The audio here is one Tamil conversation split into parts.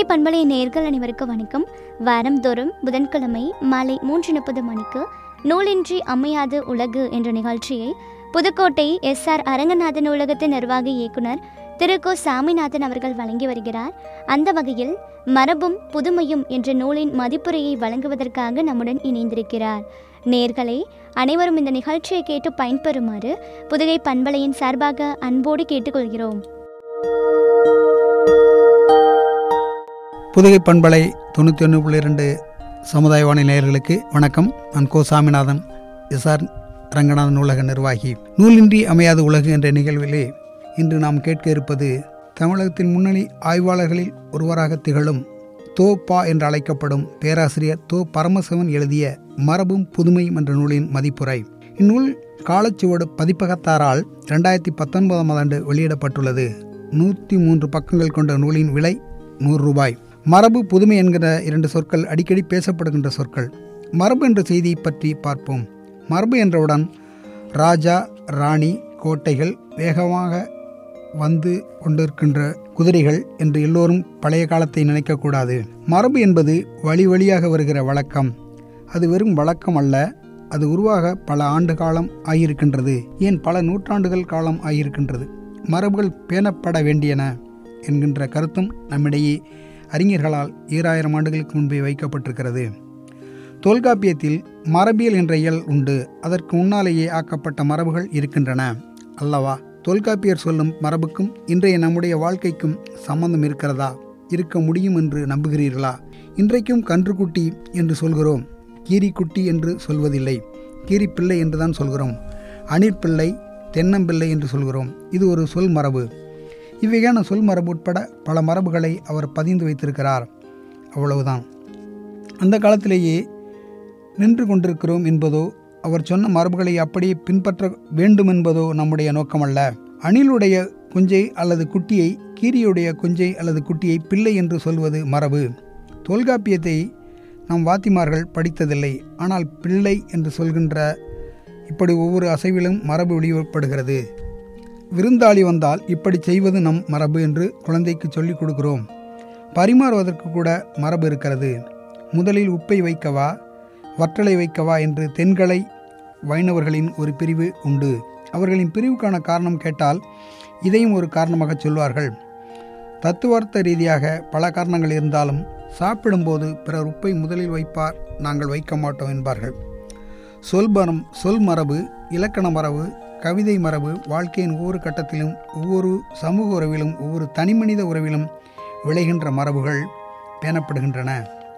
பண்பலை நேர்கள் அனைவருக்கும் வணக்கம் வாரந்தோறும் புதன்கிழமை மாலை மூன்று முப்பது மணிக்கு நூலின்றி அமையாது உலகு என்ற நிகழ்ச்சியை புதுக்கோட்டை எஸ் ஆர் அரங்கநாதன் நூலகத்தின் நிர்வாக இயக்குனர் திரு கோ சாமிநாதன் அவர்கள் வழங்கி வருகிறார் அந்த வகையில் மரபும் புதுமையும் என்ற நூலின் மதிப்புரையை வழங்குவதற்காக நம்முடன் இணைந்திருக்கிறார் நேர்களே அனைவரும் இந்த நிகழ்ச்சியை கேட்டு பயன்பெறுமாறு புதுகை பண்பலையின் சார்பாக அன்போடு கேட்டுக்கொள்கிறோம் புதுகை பண்பலை தொண்ணூற்றி ஒன்று புள்ளி ரெண்டு சமுதாய வானொலி நேயர்களுக்கு வணக்கம் நான் கோ சாமிநாதன் எஸ்ஆர் ரங்கநாதன் நூலக நிர்வாகி நூலின்றி அமையாத உலகு என்ற நிகழ்விலே இன்று நாம் கேட்க இருப்பது தமிழகத்தின் முன்னணி ஆய்வாளர்களில் ஒருவராக திகழும் தோ பா என்று அழைக்கப்படும் பேராசிரியர் தோ பரமசிவன் எழுதிய மரபும் புதுமையும் என்ற நூலின் மதிப்புரை இந்நூல் காலச்சுவடு பதிப்பகத்தாரால் ரெண்டாயிரத்தி பத்தொன்பதாம் ஆண்டு வெளியிடப்பட்டுள்ளது நூற்றி மூன்று பக்கங்கள் கொண்ட நூலின் விலை நூறு ரூபாய் மரபு புதுமை என்கிற இரண்டு சொற்கள் அடிக்கடி பேசப்படுகின்ற சொற்கள் மரபு என்ற செய்தியை பற்றி பார்ப்போம் மரபு என்றவுடன் ராஜா ராணி கோட்டைகள் வேகமாக வந்து கொண்டிருக்கின்ற குதிரைகள் என்று எல்லோரும் பழைய காலத்தை நினைக்கக்கூடாது மரபு என்பது வழி வழியாக வருகிற வழக்கம் அது வெறும் வழக்கம் அல்ல அது உருவாக பல ஆண்டு காலம் ஆகியிருக்கின்றது ஏன் பல நூற்றாண்டுகள் காலம் ஆகியிருக்கின்றது மரபுகள் பேணப்பட வேண்டியன என்கின்ற கருத்தும் நம்மிடையே அறிஞர்களால் ஈராயிரம் ஆண்டுகளுக்கு முன்பே வைக்கப்பட்டிருக்கிறது தொல்காப்பியத்தில் மரபியல் என்ற இயல் உண்டு அதற்கு முன்னாலேயே ஆக்கப்பட்ட மரபுகள் இருக்கின்றன அல்லவா தொல்காப்பியர் சொல்லும் மரபுக்கும் இன்றைய நம்முடைய வாழ்க்கைக்கும் சம்பந்தம் இருக்கிறதா இருக்க முடியும் என்று நம்புகிறீர்களா இன்றைக்கும் கன்றுக்குட்டி என்று சொல்கிறோம் கீரிக்குட்டி என்று சொல்வதில்லை கீரிப்பிள்ளை என்று தான் சொல்கிறோம் அணிற்பிள்ளை தென்னம்பிள்ளை என்று சொல்கிறோம் இது ஒரு சொல் மரபு இவ்வகையான சொல் மரபு உட்பட பல மரபுகளை அவர் பதிந்து வைத்திருக்கிறார் அவ்வளவுதான் அந்த காலத்திலேயே நின்று கொண்டிருக்கிறோம் என்பதோ அவர் சொன்ன மரபுகளை அப்படியே பின்பற்ற வேண்டும் என்பதோ நம்முடைய நோக்கமல்ல அணிலுடைய குஞ்சை அல்லது குட்டியை கீரியுடைய குஞ்சை அல்லது குட்டியை பிள்ளை என்று சொல்வது மரபு தொல்காப்பியத்தை நம் வாத்திமார்கள் படித்ததில்லை ஆனால் பிள்ளை என்று சொல்கின்ற இப்படி ஒவ்வொரு அசைவிலும் மரபு வெளியிடப்படுகிறது விருந்தாளி வந்தால் இப்படி செய்வது நம் மரபு என்று குழந்தைக்கு சொல்லிக் கொடுக்கிறோம் பரிமாறுவதற்கு கூட மரபு இருக்கிறது முதலில் உப்பை வைக்கவா வற்றலை வைக்கவா என்று தென்கலை வைணவர்களின் ஒரு பிரிவு உண்டு அவர்களின் பிரிவுக்கான காரணம் கேட்டால் இதையும் ஒரு காரணமாக சொல்வார்கள் தத்துவார்த்த ரீதியாக பல காரணங்கள் இருந்தாலும் சாப்பிடும்போது பிறர் உப்பை முதலில் வைப்பார் நாங்கள் வைக்க மாட்டோம் என்பார்கள் சொல்பரம் சொல் மரபு இலக்கண மரபு கவிதை மரபு வாழ்க்கையின் ஒவ்வொரு கட்டத்திலும் ஒவ்வொரு சமூக உறவிலும் ஒவ்வொரு தனிமனித உறவிலும் விளைகின்ற மரபுகள் பேணப்படுகின்றன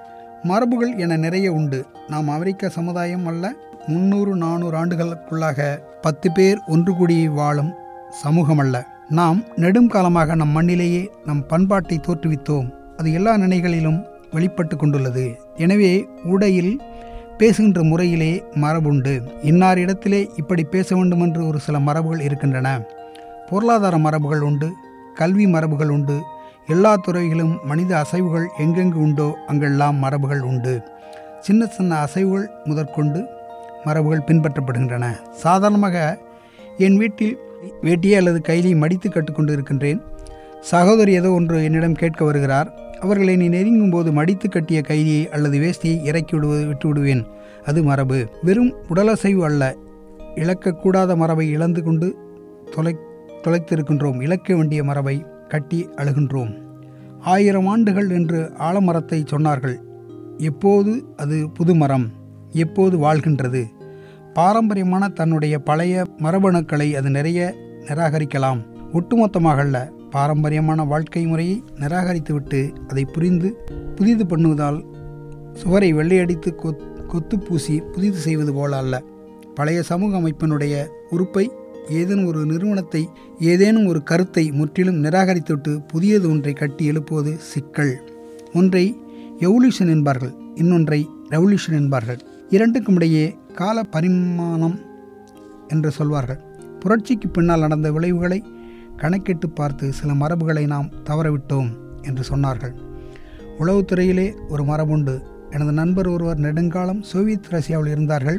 மரபுகள் என நிறைய உண்டு நாம் அமெரிக்க சமுதாயம் அல்ல முன்னூறு நானூறு ஆண்டுகளுக்குள்ளாக பத்து பேர் ஒன்று கூடி வாழும் சமூகம் அல்ல நாம் நெடும் காலமாக நம் மண்ணிலேயே நம் பண்பாட்டை தோற்றுவித்தோம் அது எல்லா நிலைகளிலும் வெளிப்பட்டு கொண்டுள்ளது எனவே உடையில் பேசுகின்ற முறையிலே மரபுண்டு இன்னார் இடத்திலே இப்படி பேச வேண்டும் என்று ஒரு சில மரபுகள் இருக்கின்றன பொருளாதார மரபுகள் உண்டு கல்வி மரபுகள் உண்டு எல்லா துறைகளிலும் மனித அசைவுகள் எங்கெங்கு உண்டோ அங்கெல்லாம் மரபுகள் உண்டு சின்ன சின்ன அசைவுகள் முதற்கொண்டு மரபுகள் பின்பற்றப்படுகின்றன சாதாரணமாக என் வீட்டில் வேட்டியை அல்லது கையிலை மடித்து கட்டுக்கொண்டு இருக்கின்றேன் சகோதரி ஏதோ ஒன்று என்னிடம் கேட்க வருகிறார் அவர்களை நீ நெருங்கும் போது மடித்து கட்டிய கைதியை அல்லது வேஷ்டியை இறக்கி விடுவது விட்டு விடுவேன் அது மரபு வெறும் உடலசைவு அல்ல இழக்கக்கூடாத மரபை இழந்து கொண்டு தொலை தொலைத்திருக்கின்றோம் இழக்க வேண்டிய மரபை கட்டி அழுகின்றோம் ஆயிரம் ஆண்டுகள் என்று ஆலமரத்தை சொன்னார்கள் எப்போது அது புது மரம் எப்போது வாழ்கின்றது பாரம்பரியமான தன்னுடைய பழைய மரபணுக்களை அது நிறைய நிராகரிக்கலாம் ஒட்டுமொத்தமாக அல்ல பாரம்பரியமான வாழ்க்கை முறையை நிராகரித்துவிட்டு அதை புரிந்து புதிது பண்ணுவதால் சுவரை வெள்ளையடித்து கொத் கொத்து பூசி புதிது செய்வது போல அல்ல பழைய சமூக அமைப்பினுடைய உறுப்பை ஏதேனும் ஒரு நிறுவனத்தை ஏதேனும் ஒரு கருத்தை முற்றிலும் நிராகரித்துவிட்டு புதியது ஒன்றை கட்டி எழுப்புவது சிக்கல் ஒன்றை எவல்யூஷன் என்பார்கள் இன்னொன்றை ரெவல்யூஷன் என்பார்கள் இரண்டுக்கும் இடையே கால பரிமாணம் என்று சொல்வார்கள் புரட்சிக்கு பின்னால் நடந்த விளைவுகளை கணக்கிட்டு பார்த்து சில மரபுகளை நாம் தவறவிட்டோம் என்று சொன்னார்கள் உளவுத்துறையிலே ஒரு மரபுண்டு எனது நண்பர் ஒருவர் நெடுங்காலம் சோவியத் ரஷ்யாவில் இருந்தார்கள்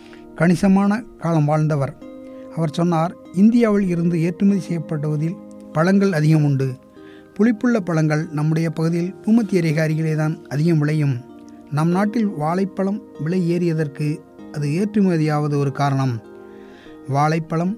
கணிசமான காலம் வாழ்ந்தவர் அவர் சொன்னார் இந்தியாவில் இருந்து ஏற்றுமதி செய்யப்படுவதில் பழங்கள் அதிகம் உண்டு புளிப்புள்ள பழங்கள் நம்முடைய பகுதியில் பூமத்திய ரேகை அருகிலே தான் அதிகம் விளையும் நம் நாட்டில் வாழைப்பழம் விலை ஏறியதற்கு அது ஏற்றுமதியாவது ஒரு காரணம் வாழைப்பழம்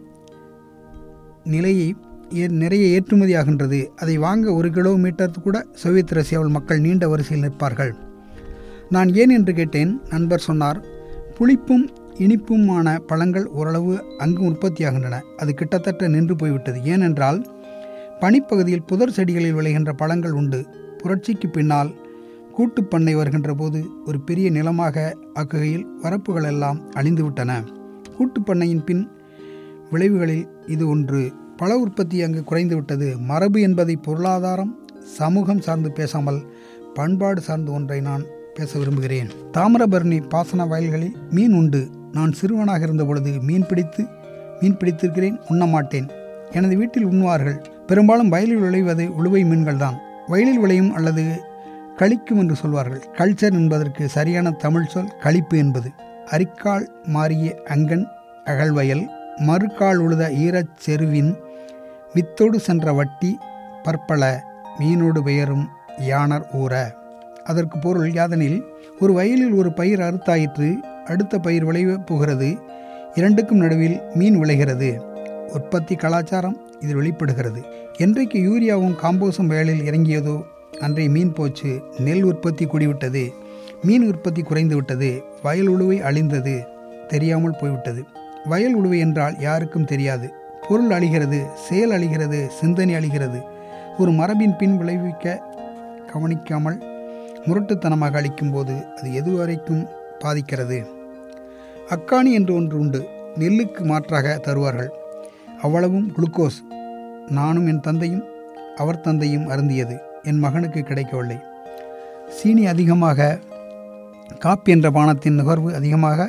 நிலையை ஏ- நிறைய ஏற்றுமதியாகின்றது அதை வாங்க ஒரு கிலோமீட்டர் கூட சோவியத் ரஷ்யாவில் மக்கள் நீண்ட வரிசையில் நிற்பார்கள் நான் ஏன் என்று கேட்டேன் நண்பர் சொன்னார் புளிப்பும் இனிப்புமான பழங்கள் ஓரளவு அங்கு உற்பத்தியாகின்றன அது கிட்டத்தட்ட நின்று போய்விட்டது ஏனென்றால் பனிப்பகுதியில் புதர் செடிகளில் விளைகின்ற பழங்கள் உண்டு புரட்சிக்கு பின்னால் கூட்டுப் பண்ணை வருகின்ற போது ஒரு பெரிய நிலமாக ஆக்குகையில் வரப்புகள் எல்லாம் அழிந்துவிட்டன கூட்டுப் பண்ணையின் பின் விளைவுகளில் இது ஒன்று பழ உற்பத்தி அங்கு குறைந்துவிட்டது மரபு என்பதை பொருளாதாரம் சமூகம் சார்ந்து பேசாமல் பண்பாடு சார்ந்த ஒன்றை நான் பேச விரும்புகிறேன் தாமிரபரணி பாசன வயல்களில் மீன் உண்டு நான் சிறுவனாக இருந்த பொழுது மீன் பிடித்து மீன் பிடித்திருக்கிறேன் உண்ண மாட்டேன் எனது வீட்டில் உண்ணுவார்கள் பெரும்பாலும் வயலில் விளைவது உழுவை மீன்கள் தான் வயலில் விளையும் அல்லது கழிக்கும் என்று சொல்வார்கள் கல்ச்சர் என்பதற்கு சரியான தமிழ் சொல் கழிப்பு என்பது அரிக்கால் மாறிய அங்கன் அகழ்வயல் மறுகால் உழுத ஈரச் செருவின் வித்தோடு சென்ற வட்டி பற்பல மீனோடு பெயரும் யானர் ஊற அதற்கு பொருள் யாதனில் ஒரு வயலில் ஒரு பயிர் அறுத்தாயிற்று அடுத்த பயிர் விளைய போகிறது இரண்டுக்கும் நடுவில் மீன் விளைகிறது உற்பத்தி கலாச்சாரம் இதில் வெளிப்படுகிறது என்றைக்கு யூரியாவும் காம்போஸும் வயலில் இறங்கியதோ அன்றைய மீன் போச்சு நெல் உற்பத்தி கூடிவிட்டது மீன் உற்பத்தி குறைந்து விட்டது வயல் உழுவை அழிந்தது தெரியாமல் போய்விட்டது வயல் உழுவை என்றால் யாருக்கும் தெரியாது பொருள் அழிகிறது செயல் அழிகிறது சிந்தனை அழிகிறது ஒரு மரபின் பின் விளைவிக்க கவனிக்காமல் முரட்டுத்தனமாக அளிக்கும்போது அது எதுவரைக்கும் பாதிக்கிறது அக்காணி என்று ஒன்று உண்டு நெல்லுக்கு மாற்றாக தருவார்கள் அவ்வளவும் குளுக்கோஸ் நானும் என் தந்தையும் அவர் தந்தையும் அருந்தியது என் மகனுக்கு கிடைக்கவில்லை சீனி அதிகமாக காப்பி என்ற பானத்தின் நுகர்வு அதிகமாக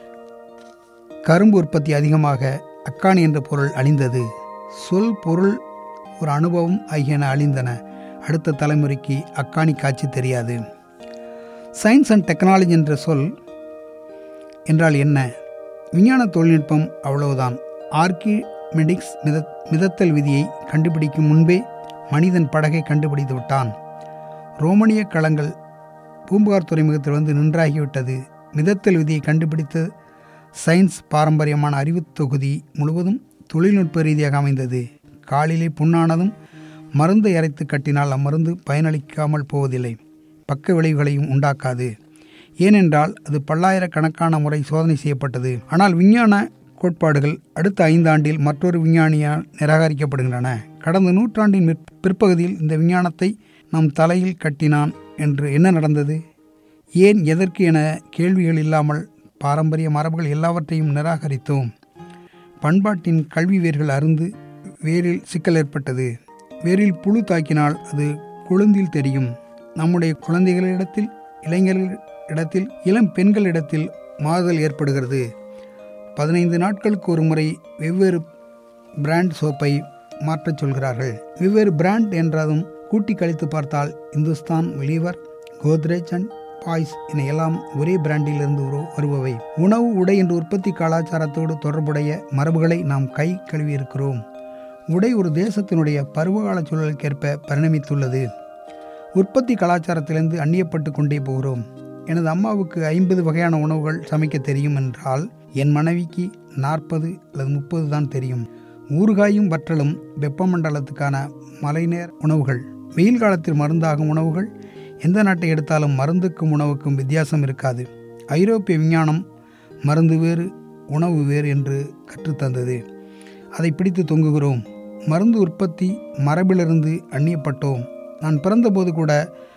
கரும்பு உற்பத்தி அதிகமாக அக்காணி என்ற பொருள் அழிந்தது சொல் பொருள் ஒரு அனுபவம் ஆகியன அழிந்தன அடுத்த தலைமுறைக்கு அக்காணி காட்சி தெரியாது சயின்ஸ் அண்ட் டெக்னாலஜி என்ற சொல் என்றால் என்ன விஞ்ஞான தொழில்நுட்பம் அவ்வளவுதான் ஆர்கிமெடிக்ஸ் மித மிதத்தல் விதியை கண்டுபிடிக்கும் முன்பே மனிதன் படகை கண்டுபிடித்து விட்டான் ரோமனிய களங்கள் பூம்புகார் துறைமுகத்தில் வந்து நின்றாகிவிட்டது மிதத்தல் விதியை கண்டுபிடித்த சயின்ஸ் பாரம்பரியமான அறிவுத் தொகுதி முழுவதும் தொழில்நுட்ப ரீதியாக அமைந்தது காலிலே புண்ணானதும் மருந்தை அரைத்து கட்டினால் அம்மருந்து பயனளிக்காமல் போவதில்லை பக்க விளைவுகளையும் உண்டாக்காது ஏனென்றால் அது பல்லாயிரக்கணக்கான முறை சோதனை செய்யப்பட்டது ஆனால் விஞ்ஞான கோட்பாடுகள் அடுத்த ஐந்தாண்டில் மற்றொரு விஞ்ஞானியால் நிராகரிக்கப்படுகின்றன கடந்த நூற்றாண்டின் மிற்- பிற்பகுதியில் இந்த விஞ்ஞானத்தை நம் தலையில் கட்டினான் என்று என்ன நடந்தது ஏன் எதற்கு என கேள்விகள் இல்லாமல் பாரம்பரிய மரபுகள் எல்லாவற்றையும் நிராகரித்தோம் பண்பாட்டின் கல்வி வேர்கள் அருந்து வேரில் சிக்கல் ஏற்பட்டது வேரில் புழு தாக்கினால் அது கொழுந்தில் தெரியும் நம்முடைய குழந்தைகளிடத்தில் இளைஞர்களிடத்தில் இளம் பெண்களிடத்தில் மாறுதல் ஏற்படுகிறது பதினைந்து நாட்களுக்கு ஒரு முறை வெவ்வேறு பிராண்ட் சோப்பை மாற்றச் சொல்கிறார்கள் வெவ்வேறு பிராண்ட் என்றதும் கூட்டி கழித்து பார்த்தால் Hindustan Lever Godrej and Boyce என எல்லாம் ஒரே பிராண்டிலிருந்து உரு- வருபவை உணவு உடை என்ற உற்பத்தி கலாச்சாரத்தோடு தொடர்புடைய மரபுகளை நாம் கை கழுவி இருக்கிறோம் உடை ஒரு தேசத்தினுடைய பருவகால சூழலுக்கேற்ப பரிணமித்துள்ளது உற்பத்தி கலாச்சாரத்திலிருந்து அந்நியப்பட்டு கொண்டே போகிறோம் எனது அம்மாவுக்கு ஐம்பது வகையான உணவுகள் சமைக்க தெரியும் என்றால் என் மனைவிக்கு நாற்பது அல்லது முப்பது தான் தெரியும் ஊறுகாயும் வற்றலும் வெப்பமண்டலத்துக்கான மலைநேர் உணவுகள் வெயில் காலத்தில் மருந்தாகும் உணவுகள் எந்த நாட்டை எடுத்தாலும் மருந்துக்கும் உணவுக்கும் வித்தியாசம் இருக்காது ஐரோப்பிய விஞ்ஞானம் மருந்து வேறு உணவு வேறு என்று கற்றுத்தந்தது அதை பிடித்து தொங்குகிறோம் மருந்து உற்பத்தி மரபிலிருந்து அந்நியப்பட்டோம் நான் பிறந்தபோது கூட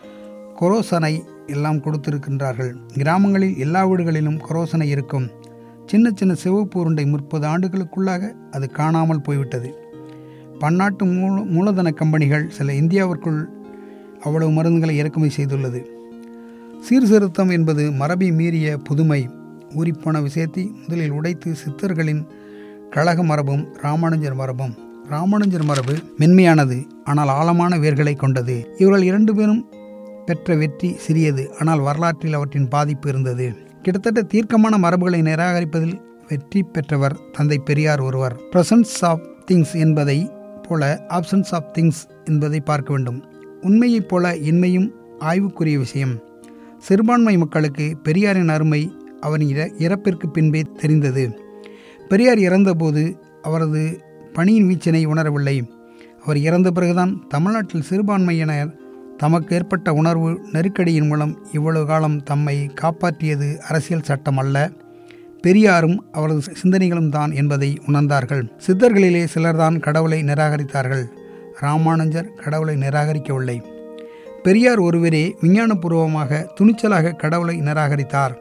கொரோசனை எல்லாம் கொடுத்திருக்கின்றார்கள் கிராமங்களில் எல்லா வீடுகளிலும் கொரோசனை இருக்கும் சின்ன சின்ன சிவப்பு உருண்டை முப்பது ஆண்டுகளுக்குள்ளாக அது காணாமல் போய்விட்டது பன்னாட்டு மூல மூலதன கம்பெனிகள் சில இந்தியாவிற்குள் அவ்வளவு மருந்துகளை இறக்குமதி செய்துள்ளது சீர்திருத்தம் என்பது மரபை மீறிய புதுமை ஊறிப்போன விஷயத்தை முதலில் உடைத்து சித்தர்களின் கழக மரபும் ராமானுஜர் மரபும் ராமானுஜர் மரபு மென்மையானது ஆனால் ஆழமான வேர்களை கொண்டது இவர்கள் இரண்டு பேரும் பெற்ற வெற்றி சிறியது ஆனால் வரலாற்றில் அவற்றின் பாதிப்பு இருந்தது கிட்டத்தட்ட தீர்க்கமான மரபுகளை நிராகரிப்பதில் வெற்றி பெற்றவர் தந்தை பெரியார் ஒருவர் பிரசன்ஸ் ஆஃப் திங்ஸ் என்பதை போல ஆப்ஷன்ஸ் ஆஃப் திங்ஸ் என்பதை பார்க்க வேண்டும் உண்மையைப் போல இன்மையும் ஆய்வுக்குரிய விஷயம் சிறுபான்மை மக்களுக்கு பெரியாரின் அருமை அவரின் இற இறப்பிற்கு பின்பே தெரிந்தது பெரியார் இறந்தபோது அவரது பணியின் வீச்சினை உணரவில்லை அவர் இறந்த பிறகுதான் தமிழ்நாட்டில் சிறுபான்மையினர் தமக்கு ஏற்பட்ட உணர்வு நெருக்கடியின் மூலம் இவ்வளவு காலம் தம்மை காப்பாற்றியது அரசியல் சட்டம் அல்ல பெரியாரும் அவரது சிந்தனைகளும் தான் என்பதை உணர்ந்தார்கள் சித்தர்களிலே சிலர்தான் கடவுளை நிராகரித்தார்கள் ராமானுஜர் கடவுளை நிராகரிக்கவில்லை பெரியார் ஒருவரே விஞ்ஞானபூர்வமாக துணிச்சலாக கடவுளை நிராகரித்தார்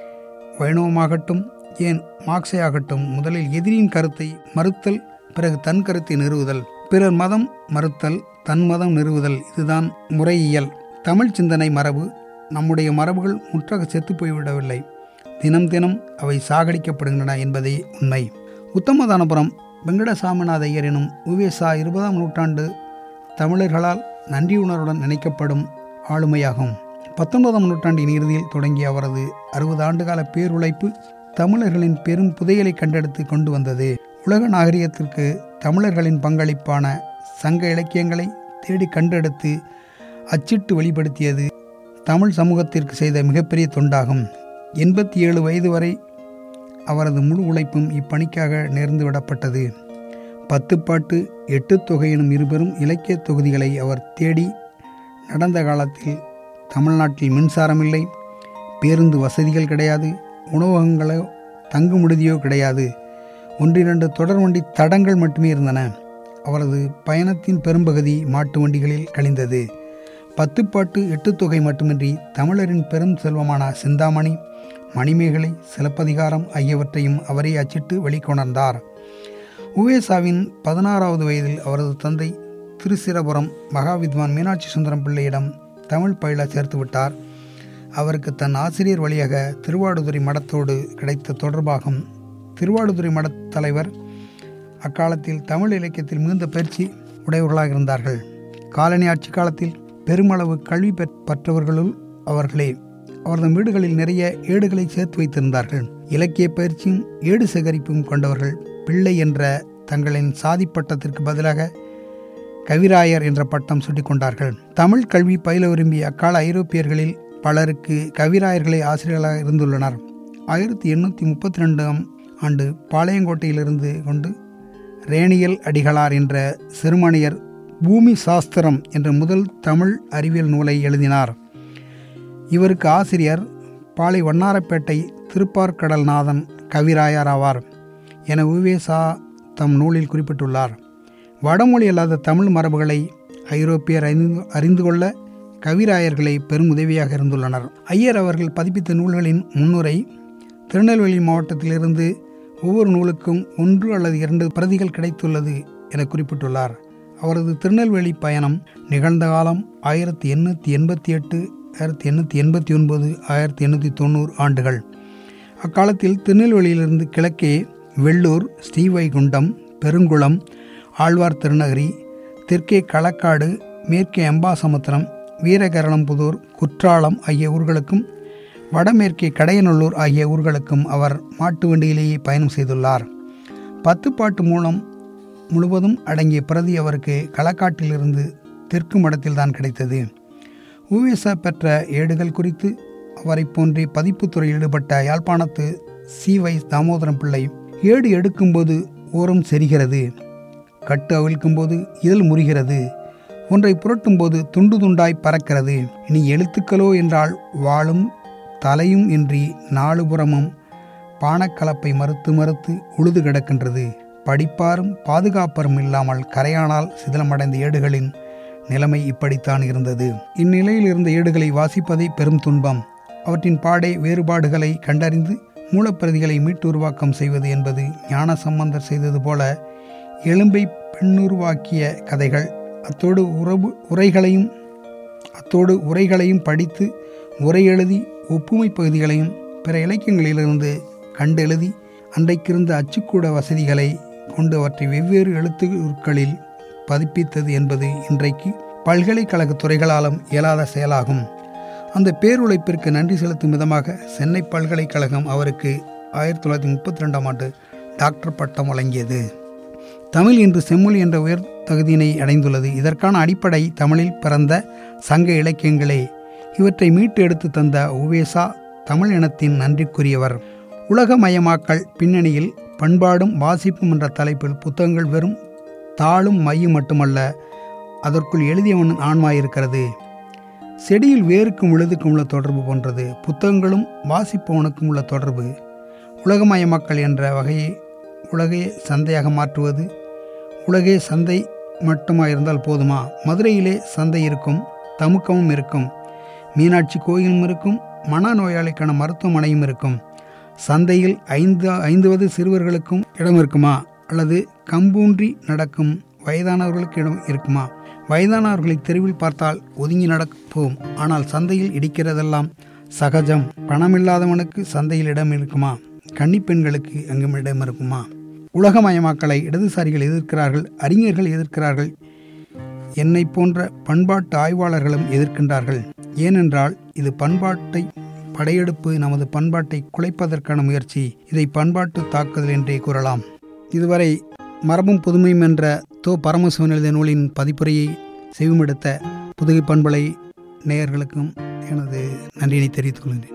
வைணவமாகட்டும் ஏன் மார்க்ஸே ஆகட்டும் முதலில் எதிரியின் கருத்தை மறுத்தல் பிறகு தன் கருத்தை நிறுவுதல் பிறர் மதம் மறுத்தல் தன் மதம் நிறுவுதல் இதுதான் முறையியல் தமிழ் சிந்தனை மரபு நம்முடைய மரபுகள் முற்றாக செத்து போய்விடவில்லை தினம் தினம் அவை சாகடிக்கப்படுகின்றன என்பதே உண்மை உத்தமதானபுரம் வெங்கடசாமிநாத ஐயர் எனும் உவேசா இருபதாம் நூற்றாண்டு தமிழர்களால் நன்றியுணர்வுடன் நினைக்கப்படும் ஆளுமையாகும் பத்தொன்பதாம் நூற்றாண்டின் இறுதியில் தொடங்கிய அவரது அறுபது ஆண்டுகால பேருழைப்பு தமிழர்களின் பெரும் புதையலை கண்டெடுத்து கொண்டு வந்தது உலக நாகரிகத்திற்கு தமிழர்களின் பங்களிப்பான சங்க இலக்கியங்களை தேடி கண்டெடுத்து அச்சிட்டு வெளிப்படுத்தியது தமிழ் சமூகத்திற்கு செய்த மிகப்பெரிய தொண்டாகும் எண்பத்தி ஏழு வயது வரை அவரது முழு உழைப்பும் இப்பணிக்காக நேர்ந்து விடப்பட்டது பத்து பாட்டு எட்டு தொகை எனும் இருபெரும் இலக்கிய தொகுதிகளை அவர் தேடி நடந்த காலத்தில் தமிழ்நாட்டில் மின்சாரம் இல்லை பேருந்து வசதிகள் கிடையாது உணவகங்களோ தங்குமிடுதியோ கிடையாது ஒன்றிரண்டு தொடர் வண்டி தடங்கள் மட்டுமே இருந்தன அவரது பயணத்தின் பெரும்பகுதி மாட்டு வண்டிகளில் கழிந்தது பத்து பாட்டு எட்டு தொகை மட்டுமின்றி தமிழரின் பெரும் செல்வமான சிந்தாமணி மணிமேகலை சிலப்பதிகாரம் ஆகியவற்றையும் அவரே அச்சிட்டு வெளிக்கொணர்ந்தார் உவேசாவின் பதினாறாவது வயதில் அவரது தந்தை திருச்சிரபுரம் மகாவித்வான் மீனாட்சி சுந்தரம் பிள்ளையிடம் தமிழ் பயில சேர்த்து விட்டார் அவருக்கு தன் ஆசிரியர் வழியாக திருவாடுதுறை மடத்தோடு கிடைத்த தொடர்பாகும் திருவாடுதுறை மடத் தலைவர் அக்காலத்தில் தமிழ் இலக்கியத்தில் மிகுந்த பயிற்சி உடையவர்களாக இருந்தார்கள் காலனி ஆட்சி காலத்தில் பெருமளவு கல்வி பெற்றவர்களுள் அவர்களே அவரது வீடுகளில் நிறைய ஏடுகளை சேர்த்து வைத்திருந்தார்கள் இலக்கிய பயிற்சியும் ஏடு சேகரிப்பும் கொண்டவர்கள் பிள்ளை என்ற தங்களின் சாதி பட்டத்திற்கு பதிலாக கவிராயர் என்ற பட்டம் சூட்டிக்கொண்டார்கள் தமிழ் கல்வி பயில விரும்பிய அக்கால ஐரோப்பியர்களில் பலருக்கு கவிராயர்களே ஆசிரியர்களாக இருந்துள்ளனர் ஆயிரத்தி எண்ணூற்றி முப்பத்தி ரெண்டாம் ஆண்டு பாளையங்கோட்டையிலிருந்து கொண்டு ரேணியல் அடிகளார் என்ற சிறுமணியர் பூமி சாஸ்திரம் என்ற முதல் தமிழ் அறிவியல் நூலை எழுதினார் இவருக்கு ஆசிரியர் பாளை வண்ணாரப்பேட்டை திருப்பார்கடல்நாதன் கவிராயர் ஆவார் என உவேசா தம் நூலில் குறிப்பிட்டுள்ளார் வடமொழி அல்லாத தமிழ் மரபுகளை ஐரோப்பியர் அறிந்து அறிந்து கொள்ள கவிராயர்களை பெரும் உதவியாக இருந்துள்ளனர் ஐயர் அவர்கள் பதிப்பித்த நூல்களின் முன்னுரை திருநெல்வேலி மாவட்டத்திலிருந்து ஒவ்வொரு நூலுக்கும் ஒன்று அல்லது இரண்டு பிரதிகள் கிடைத்துள்ளது என குறிப்பிட்டுள்ளார் அவரது திருநெல்வேலி பயணம் நிகழ்ந்த காலம் ஆயிரத்தி எண்ணூற்றி எண்பத்தி எட்டு ஆயிரத்தி எண்ணூற்றி எண்பத்தி ஒன்பது ஆயிரத்தி எண்ணூற்றி தொண்ணூறு ஆண்டுகள் அக்காலத்தில் திருநெல்வேலியிலிருந்து கிழக்கே வெள்ளூர் ஸ்ரீவைகுண்டம் பெருங்குளம் ஆழ்வார் திருநகரி தெற்கே களக்காடு மேற்கே அம்பாசமுத்திரம் வீரகரணம்புதூர் குற்றாலம் ஆகிய ஊர்களுக்கும் வடமேற்கே கடையநல்லூர் ஆகிய ஊர்களுக்கும் அவர் மாட்டு வண்டியிலேயே பயணம் செய்துள்ளார் பத்து பாட்டு மூலம் முழுவதும் அடங்கிய பிரதி அவருக்கு களக்காட்டிலிருந்து தெற்கு மடத்தில்தான் கிடைத்தது உவேசா பெற்ற ஏடுகள் குறித்து அவரை போன்றே பதிப்புத்துறையில் ஈடுபட்ட யாழ்ப்பாணத்து சி வை தாமோதரம் பிள்ளை ஏடு எடுக்கும்போது ஓரம் செரிகிறது கட்டு அவிழ்க்கும்போது இதழ் முறிகிறது ஒன்றை புரட்டும்போது துண்டு துண்டாய் பறக்கிறது இனி எழுத்துக்களோ என்றால் வாளும் தலையும் இன்றி நாலு புறமும் பானக்கலப்பை மறுத்து மறுத்து உழுது கிடக்கின்றது படிப்பாரும் பாதுகாப்பரும் இல்லாமல் கரையானால் சிதிலமடைந்த ஏடுகளின் நிலைமை இப்படித்தான் இருந்தது இந்நிலையில் இருந்த ஏடுகளை வாசிப்பதே பெரும் துன்பம் அவற்றின் பாடை வேறுபாடுகளை கண்டறிந்து மூலப்பிரதிகளை மீட்டுருவாக்கம் செய்வது என்பது ஞான சம்பந்தர் செய்தது போல எலும்பை பெண்ணுருவாக்கிய கதைகள் அத்தோடு உறவு உரைகளையும் அத்தோடு உரைகளையும் படித்து உரை எழுதி ஒப்புமை பகுதிகளையும் பிற இலக்கியங்களிலிருந்து கண்டெழுதி அன்றைக்கிருந்த அச்சுக்கூட வசதிகளை கொண்டு அவற்றை வெவ்வேறு எழுத்துக்களில் பதிப்பித்தது என்பது இன்றைக்கு பல்கலைக்கழக துறைகளாலும் இயலாத செயலாகும் அந்த பேருழைப்பிற்கு நன்றி செலுத்தும் விதமாக சென்னை பல்கலைக்கழகம் அவருக்கு ஆயிரத்தி தொள்ளாயிரத்தி முப்பத்தி ரெண்டாம் ஆண்டு டாக்டர் பட்டம் வழங்கியது தமிழ் இன்று செம்மொழி என்ற உயர் தகுதியினை அடைந்துள்ளது இதற்கான அடிப்படை தமிழில் பிறந்த சங்க இலக்கியங்களே இவற்றை மீட்டு எடுத்து தந்த உவேசா தமிழ் இனத்தின் நன்றிக்குரியவர் உலகமயமாக்கல் பின்னணியில் பண்பாடும் வாசிப்பும் என்ற தலைப்பில் புத்தகங்கள் வெறும் தாளும் மையும் மட்டுமல்ல அதற்குள் எழுதியவன் ஆன்மா இருக்கிறது செடியில் வேருக்கும் விழுதுக்கும் உள்ள தொடர்பு போன்றது புத்தகங்களும் வாசிப்பவனுக்கும் உள்ள தொடர்பு உலகமயமாக்கல் என்ற வகையை உலகையே சந்தையாக மாற்றுவது உலகே சந்தை மட்டுமா இருந்தால் போதுமா மதுரையிலே சந்தை இருக்கும் தமுக்கமும் இருக்கும் மீனாட்சி கோயிலும் இருக்கும் மனநோயாளிக்கான மருத்துவமனையும் இருக்கும் சந்தையில் ஐந்து ஐந்துவது சிறுவர்களுக்கும் இடம் இருக்குமா அல்லது கம்பூன்றி நடக்கும் வயதானவர்களுக்கு இடம் இருக்குமா வயதானவர்களை தெருவில் பார்த்தால் ஒதுங்கி நடப்போம் ஆனால் சந்தையில் இடிக்கிறதெல்லாம் சகஜம் பணமில்லாதவனுக்கு சந்தையில் இடம் இருக்குமா கன்னிப்பெண்களுக்கு அங்கும் இடம் இருக்குமா உலகமயமாக்கலை இடதுசாரிகள் எதிர்க்கிறார்கள் அறிஞர்கள் எதிர்க்கிறார்கள் என்னை போன்ற பண்பாட்டு ஆய்வாளர்களும் எதிர்க்கின்றார்கள் ஏனென்றால் இது பண்பாட்டை படையெடுப்பு நமது பண்பாட்டை குலைப்பதற்கான முயற்சி இதை பண்பாட்டு தாக்குதல் என்றே கூறலாம் இதுவரை மரபும் புதுமையும் என்ற தோ பரமசிவன் எழுதிய நூலின் பதிப்புரையை செவிமெடுத்த புதுகை பண்பலை நேயர்களுக்கும் எனது நன்றியினை தெரிவித்துக் கொள்கிறேன்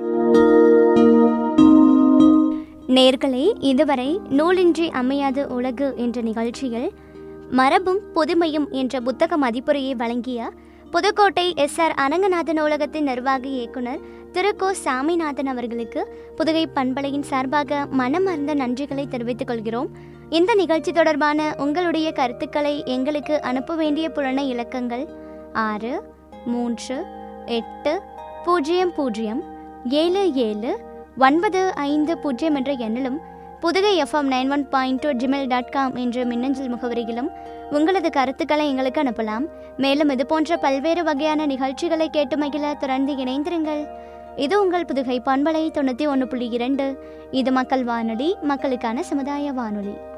நேர்களே இதுவரை நூலின்றி அமையாது உலகு என்ற நிகழ்ச்சியில் மரபும் புதுமையும் என்ற புத்தக மதிப்புரையை வழங்கிய புதுக்கோட்டை எஸ் ஆர் அரங்கநாதன் நூலகத்தின் நிர்வாக இயக்குனர் திரு கோ சாமிநாதன் அவர்களுக்கு புதுகை பண்பலையின் சார்பாக மனமார்ந்த நன்றிகளை தெரிவித்துக் கொள்கிறோம் இந்த நிகழ்ச்சி தொடர்பான உங்களுடைய கருத்துக்களை எங்களுக்கு அனுப்ப வேண்டிய புலன இலக்கங்கள் ஆறு மூன்று எட்டு பூஜ்ஜியம் பூஜ்ஜியம் ஏழு ஏழு ஒன்பது ஐந்து பூஜ்ஜியம் என்ற எண்ணிலும் Puthugai FM nine one point two Gmail dot com என்ற மின்னஞ்சல் முகவரியிலும் உங்களது கருத்துக்களை எங்களுக்கு அனுப்பலாம் மேலும் இது போன்ற பல்வேறு வகையான நிகழ்ச்சிகளை கேட்டு மகிழ தொடர்ந்து இணைந்திருங்கள் இது உங்கள் புதுகை பண்பலை தொண்ணூற்றி ஒன்று புள்ளி இரண்டு இது மக்கள் வானொலி மக்களுக்கான சமுதாய வானொலி